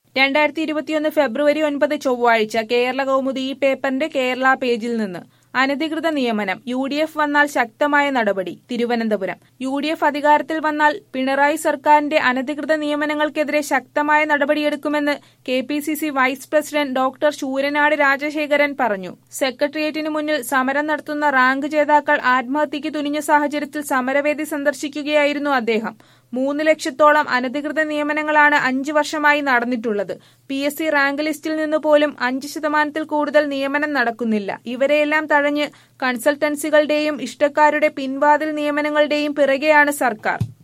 രണ്ടായിരത്തി ഇരുപത്തിയൊന്ന് ഫെബ്രുവരി ഒൻപത് ചൊവ്വാഴ്ച കേരള കൗമുദി ഈ പേപ്പറിന്റെ കേരള പേജിൽ നിന്ന് അനധികൃത നിയമനം യു ഡി എഫ് വന്നാൽ ശക്തമായ നടപടി തിരുവനന്തപുരം യു ഡി എഫ് അധികാരത്തിൽ വന്നാൽ പിണറായി സർക്കാരിന്റെ അനധികൃത നിയമനങ്ങൾക്കെതിരെ ശക്തമായ നടപടിയെടുക്കുമെന്ന് K P C C vice president doctor Sooranad Rajasekharan പറഞ്ഞു സെക്രട്ടേറിയറ്റിന് മുന്നിൽ സമരം നടത്തുന്ന റാങ്ക് ജേതാക്കൾ ആത്മഹത്യക്ക് തുനിഞ്ഞ സാഹചര്യത്തിൽ സമരവേദി സന്ദർശിക്കുകയായിരുന്നു അദ്ദേഹം മൂന്ന് ലക്ഷത്തോളം അനധികൃത നിയമനങ്ങളാണ് അഞ്ചു വർഷമായി നടന്നിട്ടുള്ളത് പി എസ് സി റാങ്ക് ലിസ്റ്റിൽ നിന്ന് പോലും അഞ്ച് ശതമാനത്തിൽ കൂടുതൽ നിയമനം നടക്കുന്നില്ല ഇവരെയെല്ലാം തഴഞ്ഞ് കൺസൾട്ടൻസികളുടെയും ഇഷ്ടക്കാരുടെ പിൻവാതിൽ നിയമനങ്ങളുടെയും പിറകെയാണ് സർക്കാർ